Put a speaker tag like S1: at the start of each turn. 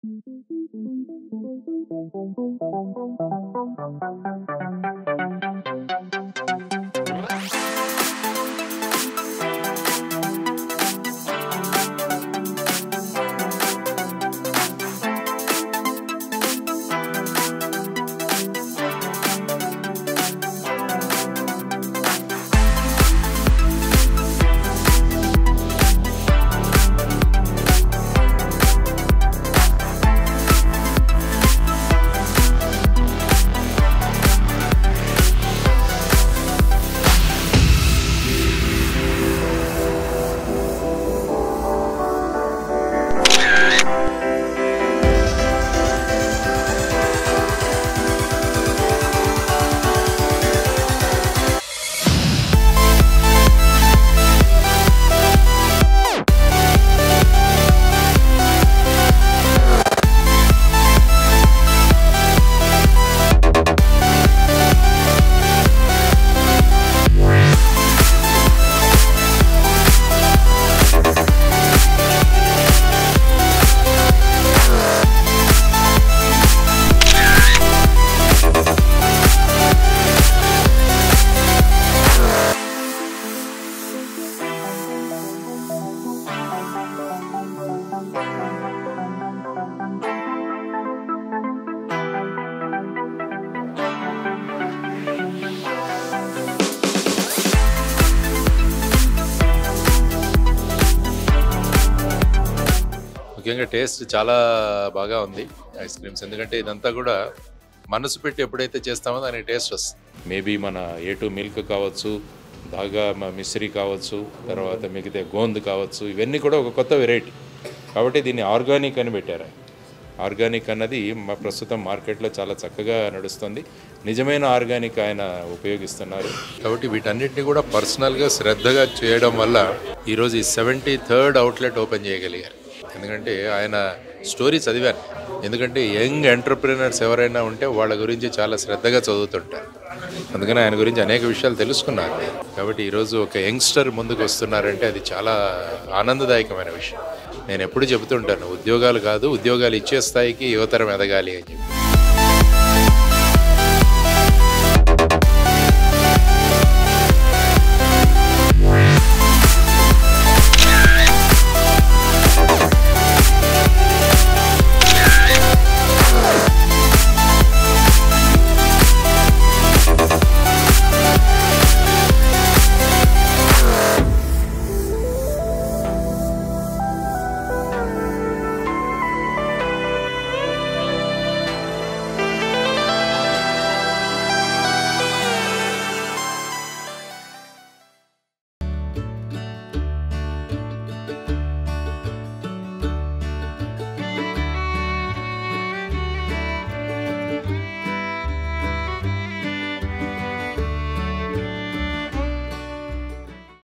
S1: ముఖ్యంగా టేస్ట్ చాలా బాగా ఉంది ఐస్ క్రీమ్స్ ఎందుకంటే ఇదంతా కూడా మనసు పెట్టి ఎప్పుడైతే చేస్తామో దానికి టేస్ట్ వస్తుంది మేబీ మన ఏ టూ మిల్క్ కావచ్చు బాగా మ- మిశ్రీ కావచ్చు తర్వాత మిగతా గోంద్ కావచ్చు ఇవన్నీ కూడా ఒక కొత్త వెరైటీ కాబట్టి దీన్ని ఆర్గానిక్ అని పెట్టారు ఆర్గానిక్ అన్నది మా ప్రస్తుతం మార్కెట్లో చాలా చక్కగా నడుస్తుంది నిజమైన ఆర్గానిక్ ఆయన ఉపయోగిస్తున్నారు కాబట్టి వీటన్నిటిని కూడా పర్సనల్గా శ్రద్ధగా చేయడం వల్ల ఈరోజు ఈ సెవెంటీ థర్డ్ అవుట్లెట్ ఓపెన్ చేయగలిగారు ఎందుకంటే ఆయన స్టోరీ చదివాను ఎందుకంటే యంగ్ ఎంటర్ప్రినర్స్ ఎవరైనా ఉంటే వాళ్ళ గురించి చాలా శ్రద్ధగా చదువుతుంటారు అందుకని ఆయన గురించి అనేక విషయాలు తెలుసుకున్నారు కాబట్టి ఈరోజు ఒక యంగ్స్టర్ ముందుకు వస్తున్నారంటే అది చాలా ఆనందదాయకమైన విషయం నేను ఎప్పుడు చెబుతుంటాను ఉద్యోగాలు కాదు ఉద్యోగాలు ఇచ్చే స్థాయికి యువతరం ఎదగాలి అని చెప్పి